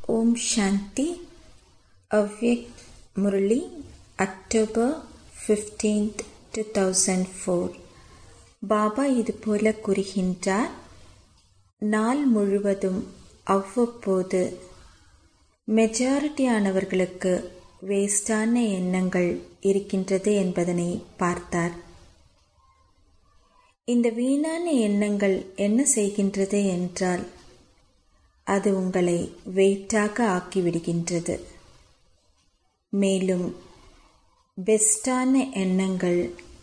ஓம் Shanti Avyakt Murli October fifteenth two thousand four Baba இதுபோல கூறுகின்றார் நாள் முழுவதும் அவ்வப்போது மெஜாரிட்டியானவர்களுக்கு வேஸ்டான எண்ணங்கள் இருக்கின்றது என்பதனை பார்த்தார் இந்த வீணான எண்ணங்கள் என்ன செய்கின்றது என்றால் அது உங்களை வெயிட்டாக ஆக்கிவிடுகின்றது மேலும் பெஸ்டான எண்ணங்கள்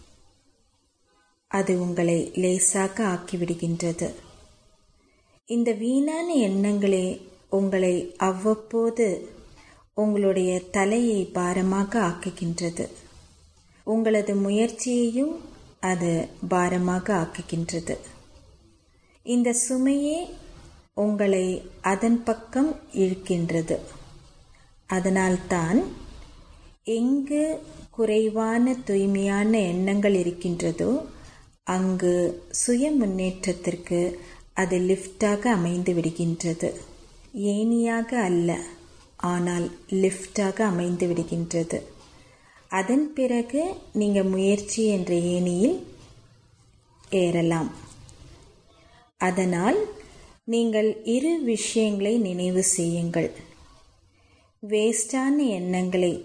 அது உங்களை லேசாக ஆக்கிவிடுகின்றது இந்த வீணான எண்ணங்களே உங்களை அவ்வப்போது உங்களுடைய தலையை பாரமாக ஆக்குகின்றது உங்களது முயற்சியையும் அது பாரமாக ஆக்குகின்றது இந்த சுமையே உங்களை அதன் பக்கம் இழுக்கின்றது அதனால்தான் எங்கு குறைவான தூய்மையான எண்ணங்கள் இருக்கின்றதோ அங்கு சுய முன்னேற்றத்திற்கு அது லிஃப்டாக அமைந்து விடுகின்றது ஏனியாக அல்ல ஆனால் லிஃப்டாக அமைந்து விடுகின்றது அதன் பிறகு நீங்கள் முயற்சி என்ற ஏணியில் ஏறலாம் அதனால் நீங்கள் இரு விஷயங்களை நினைவு செய்யுங்கள் வேஸ்டான எண்ணங்களை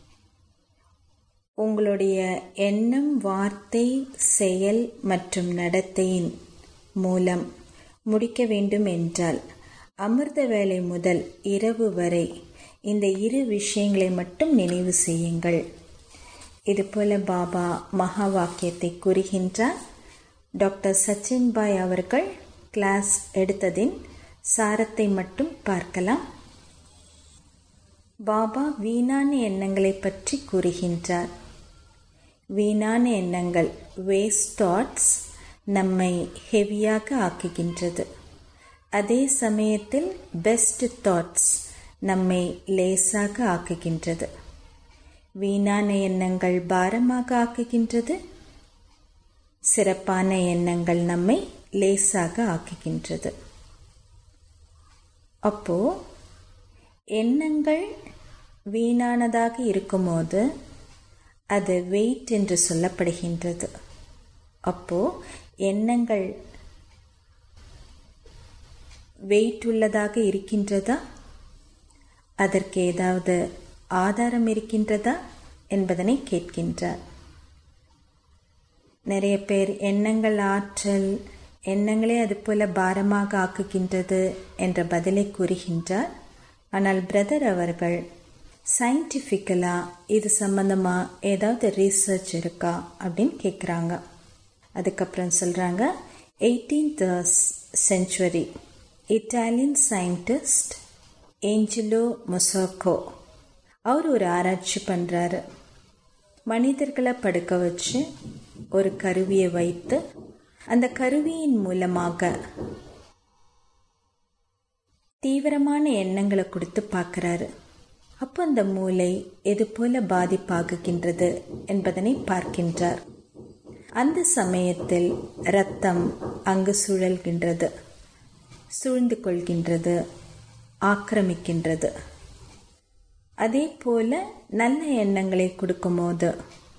உங்களுடைய எண்ணம் வார்த்தை செயல் மற்றும் நடத்தையின் மூலம் முடிக்க வேண்டும் என்றால் அமிர்த வேலை முதல் இரவு வரை இந்த இரு விஷயங்களை மட்டும் நினைவு செய்யுங்கள் இதுபோல பாபா மகா வாக்கியத்தை கூறுகின்றார் டாக்டர் சச்சின் பாய் அவர்கள் கிளாஸ் எடுத்ததின் சாரத்தை மட்டும் பார்க்கலாம் பாபா வீணான எண்ணங்களை பற்றி கூறுகின்றார் வீணான எண்ணங்கள் வேஸ்ட் தாட்ஸ் நம்மை ஹெவியாக ஆக்குகின்றது அதே சமயத்தில் பெஸ்ட் தாட்ஸ் நம்மை லேசாக ஆக்குகின்றது வீணான எண்ணங்கள் பாரமாக ஆக்குகின்றது சிறப்பான எண்ணங்கள் நம்மை லேசாக ஆக்குகின்றது அப்போ எண்ணங்கள் வீணானதாக இருக்கும்போது அது வெயிட் என்று சொல்லப்படுகின்றது அப்போ எண்ணங்கள் வெயிட் உள்ளதாக இருக்கின்றதா அதற்கு ஏதாவது ஆதாரம் இருக்கின்றதா என்பதனை கேட்கின்றார் நிறைய பேர் எண்ணங்கள் ஆற்றல் எண்ணங்களே அதுபோல பாரமாக ஆக்குகின்றது என்ற பதிலை கூறுகின்றார் ஆனால் பிரதர் அவர்கள் சயின்டிஃபிக்கலாக இது சம்பந்தமாக ஏதாவது ரீசர்ச் இருக்கா அப்படின்னு கேட்குறாங்க அதுக்கப்புறம் சொல்கிறாங்க eighteenth century Italian scientist Angelo Mosso அவர் ஒரு ஆராய்ச்சி பண்ணுறாரு மனிதர்களை படுக்க வச்சு ஒரு கருவியை வைத்து அந்த கருவியின் மூலமாக தீவிரமான எண்ணங்களை கொடுத்து பார்க்குறாரு அப்போ அந்த மூளை எது போல பாதிப்பாகுகின்றது என்பதனை பார்க்கின்றார் அந்த சமயத்தில் இரத்தம் அங்கு சுழல்கின்றது சூழ்ந்து கொள்கின்றது ஆக்கிரமிக்கின்றது அதே போல நல்ல எண்ணங்களை கொடுக்கும்போது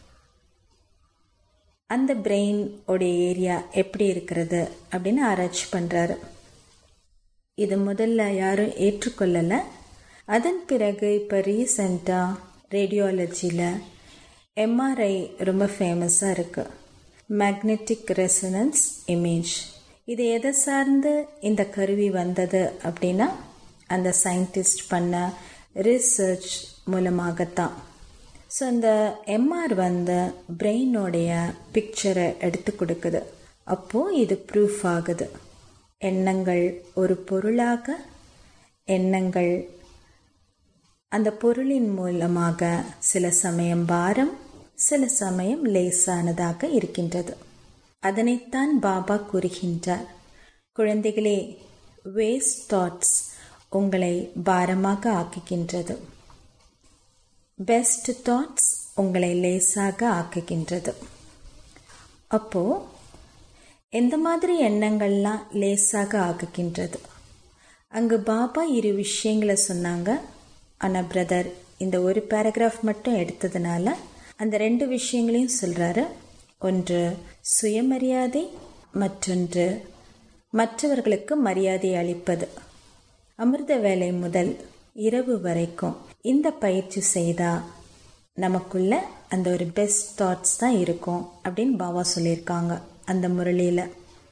அந்த பிரெயின் உடைய ஏரியா எப்படி இருக்கிறது அப்படின்னு ஆராய்ச்சி பண்ணுறாரு இது முதல்ல யாரும் ஏற்றுக்கொள்ளலை அதன் பிறகு இப்போ ரீசண்டாக ரேடியாலஜியில் எம்ஆர்ஐ ரொம்ப ஃபேமஸாக இருக்குது மேக்னெட்டிக் ரெசனன்ஸ் இமேஜ் இது எதை சார்ந்து இந்த கருவி வந்தது அப்படின்னா அந்த சயின்டிஸ்ட் பண்ண ரிசர்ச் மூலமாகத்தான் ஸோ அந்த எம்ஆர் வந்த பிரெயினோடைய பிக்சரை எடுத்து கொடுக்குது அப்போது இது ப்ரூஃப் ஆகுது எண்ணங்கள் ஒரு பொருளாக எண்ணங்கள் அந்த பொருளின் மூலமாக சில சமயம் பாரம் சில சமயம் லேசானதாக இருக்கின்றது அதனைத்தான் பாபா கூறுகின்றார் குழந்தைகளே வேஸ்ட் தாட்ஸ் உங்களை பாரமாக ஆக்குகின்றது பெஸ்ட் தாட்ஸ் உங்களை லேசாக ஆக்குகின்றது அப்போ எந்த மாதிரி எண்ணங்கள்லாம் லேசாக ஆக்குகின்றது அங்கு பாபா இரு விஷயங்களை சொன்னாங்க ஆனால் பிரதர் இந்த ஒரு பேராகிராஃப் மட்டும் எடுத்ததுனால அந்த ரெண்டு விஷயங்களையும் சொல்கிறாரு ஒன்று சுயமரியாதை மற்றொன்று மற்றவர்களுக்கு மரியாதை அளிப்பது அமிர்த வேலை முதல் இரவு வரைக்கும் இந்த பயிற்சி செய்தா நமக்குள்ள அந்த ஒரு பெஸ்ட் தாட்ஸ் தான் இருக்கும் அப்படின்னு பாபா சொல்லியிருக்காங்க அந்த முரளியில்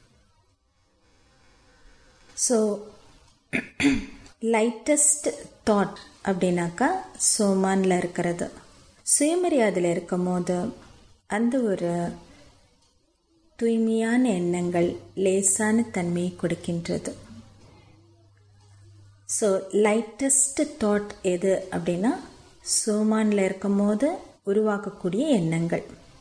ஸோ லைட்டஸ்ட் தாட் அப்படின்னாக்கா சோமானில் இருக்கிறது சுயமரியாதையில் இருக்கும் போது அந்த ஒரு தூய்மையான எண்ணங்கள் லேசான தன்மையை கொடுக்கின்றது ஸோ லைட்டஸ்ட் தாட் எது அப்படின்னா சோமானில் இருக்கும் போது உருவாக்கக்கூடிய எண்ணங்கள்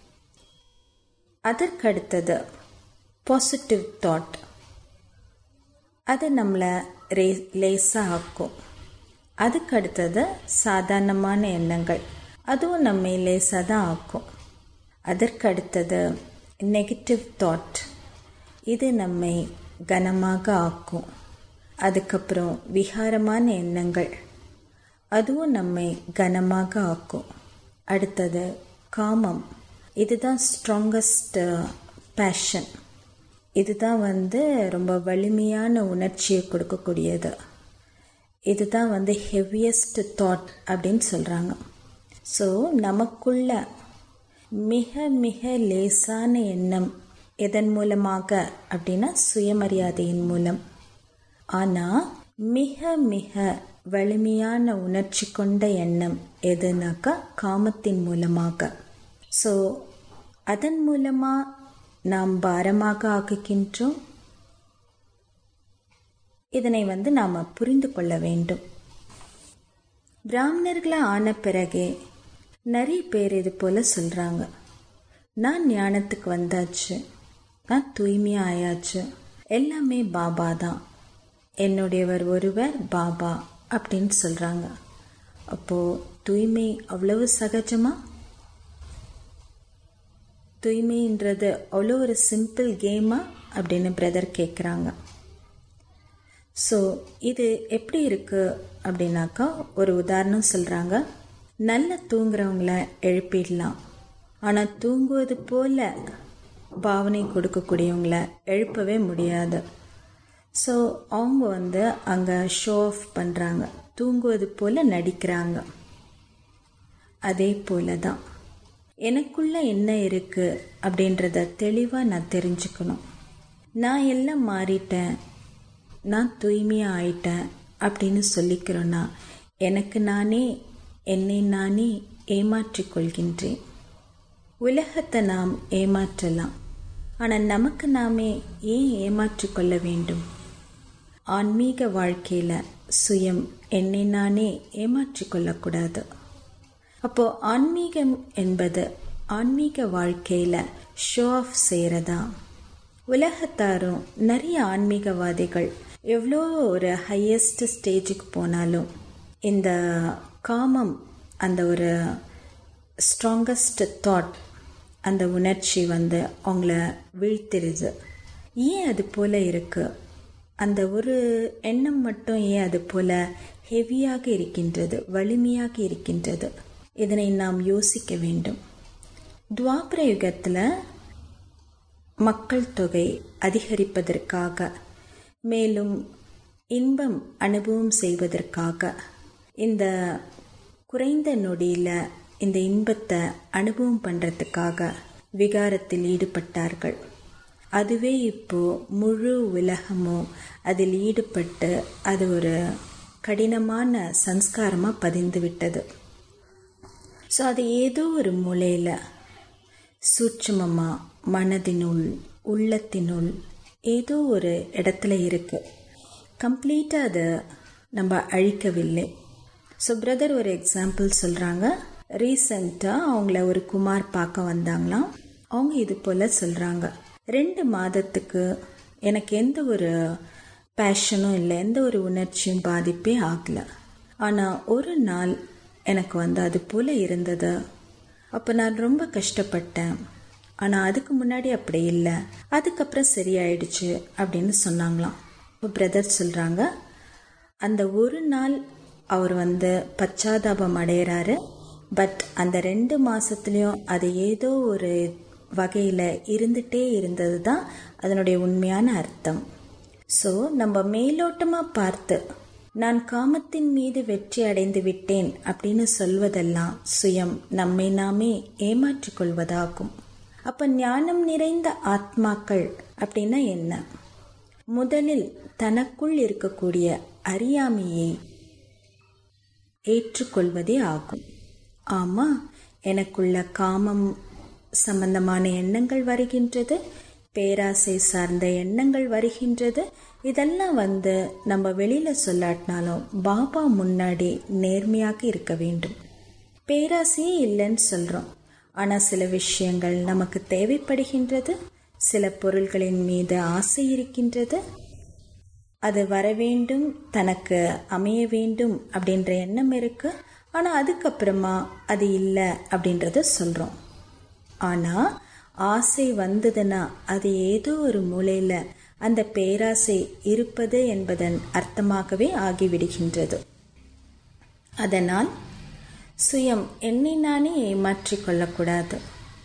அதற்கடுத்தது பாசிட்டிவ் தாட் அது நம்மளை ரே லேசாக ஆக்கும் அதுக்கு அடுத்தது சாதாரணமான எண்ணங்கள் அதுவும் நம்மை லேசாக தான் ஆக்கும் அதற்கு அடுத்தது நெகட்டிவ் தாட் இது நம்மை கனமாக ஆக்கும் அதுக்கப்புறம் விகாரமான எண்ணங்கள் அதுவும் நம்மை கனமாக ஆக்கும் அடுத்தது காமம் இதுதான் ஸ்ட்ராங்கஸ்ட் பேஷன் இதுதான் வந்து ரொம்ப வலிமையான உணர்ச்சியை கொடுக்கக்கூடியது இதுதான் வந்து ஹெவியஸ்ட் தாட் அப்படின்னு சொல்கிறாங்க ஸோ நமக்குள்ள மிக மிக லேசான எண்ணம் எதன் மூலமாக அப்படின்னா சுயமரியாதையின் மூலம் ஆனால் மிக மிக வலிமையான உணர்ச்சி கொண்ட எண்ணம் எதுனாக்கா காமத்தின் மூலமாக ஸோ அதன் மூலமாக நாம் பாரமாக ஆக்குகின்றோம் இதனை வந்து நாம் புரிந்து கொள்ள வேண்டும் பிராமணர்களாக ஆன பிறகே நிறைய பேர் இது போல் சொல்கிறாங்க நான் ஞானத்துக்கு வந்தாச்சு நான் தூய்மையாக ஆயாச்சு எல்லாமே பாபா தான் என்னுடையவர் ஒருவர் பாபா அப்படின்னு சொல்கிறாங்க அப்போது தூய்மை அவ்வளவு சகஜமா தூய்மைன்றது அவ்வளோ ஒரு சிம்பிள் கேமா அப்படின்னு பிரதர் கேட்குறாங்க ஸோ இது எப்படி இருக்குது அப்படின்னாக்கா ஒரு உதாரணம் சொல்கிறாங்க நல்லா தூங்குறவங்கள எழுப்பிடலாம் ஆனால் தூங்குவது போல பாவனை கொடுக்கக்கூடியவங்கள எழுப்பவே முடியாது ஸோ அவங்க வந்து அங்கே ஷோ ஆஃப் பண்ணுறாங்க தூங்குவது போல நடிக்கிறாங்க அதே போல தான் எனக்குள்ள என்ன இருக்குது அப்படின்றத தெளிவாக நான் தெரிஞ்சுக்கணும் நான் எல்லாம் மாறிட்டேன் நான் தூய்மையாக ஆயிட்டேன் அப்படின்னு சொல்லிக்கிறோன்னா எனக்கு நானே என்னை நானே ஏமாற்றிக் கொள்கின்றேன் உலகத்தை நாம் ஏமாற்றலாம் ஆனால் நமக்கு நாமே ஏன் ஏமாற்றிக் கொள்ள வேண்டும் ஆன்மீக வாழ்க்கையில் சுயம் என்னை நானே ஏமாற்றிக் கொள்ளக்கூடாது அப்போ ஆன்மீகம் என்பது ஆன்மீக வாழ்க்கையில் ஷோ ஆஃப் செய்கிறதா உலகத்தாரும் நிறைய ஆன்மீகவாதிகள் எவ்வளோ ஒரு ஹையஸ்ட் ஸ்டேஜுக்கு போனாலும் இந்த காமம் அந்த ஒரு ஸ்ட்ராங்கஸ்ட் தாட் அந்த உணர்ச்சி வந்து அவங்கள வீழ்த்திருது ஏன் அது போல் இருக்குது அந்த ஒரு எண்ணம் மட்டும் ஏன் அது போல ஹெவியாக இருக்கின்றது வலிமையாக இருக்கின்றது இதனை நாம் யோசிக்க வேண்டும் துவாபர யுகத்தில் மக்கள் தொகை அதிகரிப்பதற்காக மேலும் இன்பம் அனுபவம் செய்வதற்காக இந்த குறைந்த நொடியில் இந்த இன்பத்தை அனுபவம் பண்ணுறதுக்காக விகாரத்தில் ஈடுபட்டார்கள் அதுவே இப்போ முழு உலகமும் அதில் ஈடுபட்டு அது ஒரு கடினமான சன்ஸ்காரமாக பதிந்து விட்டது ஸோ அது ஏதோ ஒரு மூலையில் சூட்சமமாக மனதினுள் உள்ளத்தினுள் ஏதோ ஒரு இடத்துல இருக்குது கம்ப்ளீட்டாக அதை நம்ம அழிக்கவில்லை ஸோ பிரதர் ஒரு எக்ஸாம்பிள் சொல்கிறாங்க ரீசண்டாக அவங்கள ஒரு குமார் பார்க்க வந்தாங்களாம் அவங்க இது போல் சொல்கிறாங்க ரெண்டு மாதத்துக்கு எனக்கு எந்த ஒரு பேஷனும் இல்லை எந்த ஒரு உணர்ச்சியும் பாதிப்பே ஆகலை ஆனால் ஒரு நாள் எனக்கு வந்து அது போல் இருந்தது அப்போ நான் ரொம்ப கஷ்டப்பட்டேன் ஆனால் அதுக்கு முன்னாடி அப்படி இல்லை அதுக்கப்புறம் சரியாயிடுச்சு அப்படின்னு சொன்னாங்களாம் இப்போ பிரதர் சொல்கிறாங்க அந்த ஒரு நாள் அவர் வந்து பச்சாதாபம் அடைகிறாரு பட் அந்த ரெண்டு மாசத்துலயும் அது ஏதோ ஒரு வகையில இருந்துட்டே இருந்தது தான் அதனுடைய உண்மையான அர்த்தம் ஸோ நம்ம மேலோட்டமா பார்த்து நான் காமத்தின் மீது வெற்றி அடைந்து விட்டேன் அப்படின்னு சொல்வதெல்லாம் சுயம் நம்மை நாமே ஏமாற்றிக் கொள்வதாகும் அப்ப ஞானம் நிறைந்த ஆத்மாக்கள் அப்படின்னா என்ன முதலில் தனக்குள் இருக்கக்கூடிய அறியாமையை ஏற்றுக்கொள்வதே ஆகும் ஆமா எனக்குள்ள காமம் சம்பந்தமான எண்ணங்கள் வருகின்றது பேராசை சார்ந்த எண்ணங்கள் வருகின்றது இதெல்லாம் வந்து நம்ம வெளியில சொல்லாட்டினாலும் பாபா முன்னாடி நேர்மையாக இருக்க வேண்டும் பேராசையே இல்லைன்னு சொல்றோம் ஆனா சில விஷயங்கள் நமக்கு தேவைப்படுகின்றது சில பொருள்களின் மீது ஆசை இருக்கின்றது அது வர வேண்டும் தனக்கு அமைய வேண்டும் அப்படின்ற எண்ணம் இருக்கு ஆனா அதுக்கப்புறமா அது இல்லை அப்படின்றத சொல்றோம் ஆனா ஆசை வந்ததுன்னா அது ஏதோ ஒரு மூலையில அந்த பேராசை இருப்பது என்பதன் அர்த்தமாகவே ஆகிவிடுகின்றது அதனால் சுயம் என்னை நானே ஏமாற்றிக் கொள்ளக்கூடாது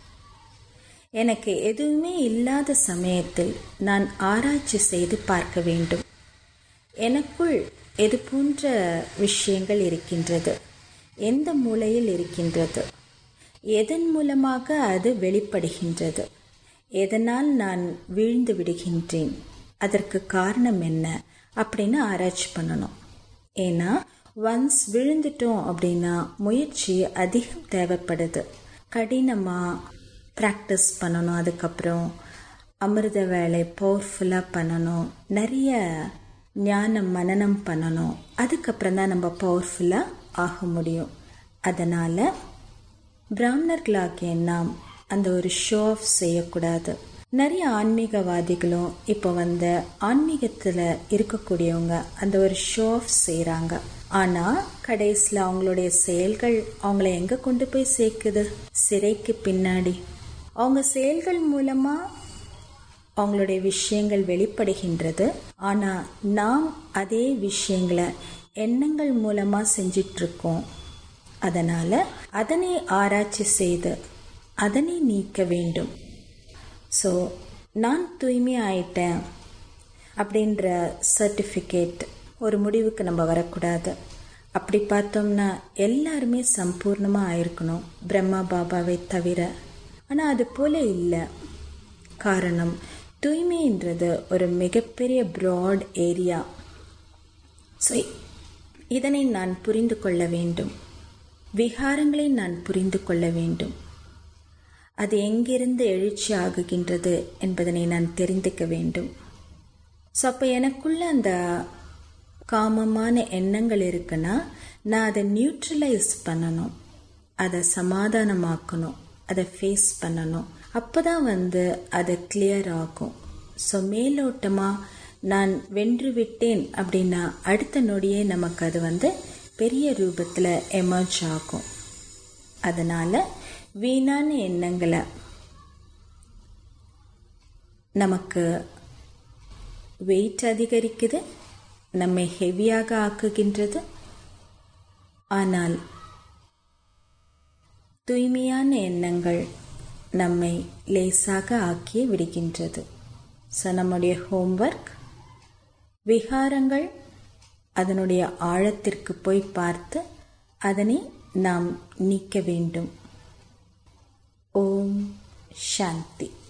எனக்கு எதுவுமே இல்லாத சமயத்தில் நான் ஆராய்ச்சி செய்து பார்க்க வேண்டும் எனக்குள் எது போன்ற விஷயங்கள் இருக்கின்றது எந்த மூலையில் இருக்கின்றது எதன் மூலமாக அது வெளிப்படுகின்றது எதனால் நான் வீழ்ந்து விடுகின்றேன் அதற்கு காரணம் என்ன அப்படின்னு ஆராய்ச்சி பண்ணணும் ஏன்னா ஒன்ஸ் விழுந்துட்டோம் அப்படின்னா முயற்சி அதிகம் தேவைப்படுது கடினமாக ப்ராக்டிஸ் பண்ணணும் அதுக்கப்புறம் அமிர்த வேலை பவர்ஃபுல்லாக பண்ணணும் நிறைய ஞானம் மனனம் பண்ணணும் அதுக்கப்புறம் தான் நம்ம பவர்ஃபுல்லாக ஆக முடியும் அதனால் பிராமணர்களாகிய நாம் அந்த ஒரு ஷோ ஆஃப் செய்யக்கூடாது நிறைய ஆன்மீகவாதிகளும் இப்போ வந்து ஆன்மீகத்தில் இருக்கக்கூடியவங்க அந்த ஒரு ஷோ ஆஃப் செய்கிறாங்க ஆனால் கடைசியில் அவங்களுடைய செயல்கள் அவங்கள எங்கே கொண்டு போய் சேர்க்குது சிறைக்கு பின்னாடி அவங்க செயல்கள் மூலமாக அவங்களுடைய விஷயங்கள் வெளிப்படுகின்றது ஆனால் நாம் அதே விஷயங்களை எண்ணங்கள் மூலமாக செஞ்சிட்ருக்கோம் அதனால் அதனை ஆராய்ச்சி செய்து அதனை நீக்க வேண்டும் ஸோ நான் தூய்மை ஆயிட்டேன் அப்படின்ற சர்டிஃபிகேட் ஒரு முடிவுக்கு நம்ம வரக்கூடாது அப்படி பார்த்தோம்னா எல்லாருமே சம்பூர்ணமாக ஆயிருக்கணும் பிரம்மா பாபாவை தவிர ஆனால் அது போல இல்லை காரணம் தூய்மைன்றது ஒரு மிகப்பெரிய ப்ராட் ஏரியா ஸோ இதனை நான் புரிந்து கொள்ள வேண்டும் விகாரங்களை நான் புரிந்து கொள்ள வேண்டும் அது எங்கிருந்து எழுச்சி ஆகுகின்றது என்பதனை நான் தெரிந்துக்க வேண்டும் ஸோ அப்போ எனக்குள்ள அந்த காமமான எண்ணங்கள் இருக்குன்னா நான் அதை நியூட்ரலைஸ் பண்ணணும் அதை சமாதானமாக்கணும் அதை ஃபேஸ் பண்ணணும் அப்போதான் வந்து அது கிளியர் ஆகும் ஸோ மேலோட்டமாக நான் வென்று விட்டேன் அப்படின்னா அடுத்த நொடியே நமக்கு அது வந்து பெரிய ரூபத்தில் எமர்ஜ் ஆகும் அதனால் வீணான எண்ணங்களை நமக்கு வெயிட் அதிகரிக்குது நம்மை ஹெவியாக ஆக்குகின்றது ஆனால் தூய்மையான எண்ணங்கள் நம்மை லேசாக ஆக்கி விடுகின்றது ஸோ நம்முடைய ஹோம்ஒர்க் விகாரங்கள் அதனுடைய ஆழத்திற்கு போய் பார்த்து அதனை நாம் நீக்க வேண்டும் ஓம் சாந்தி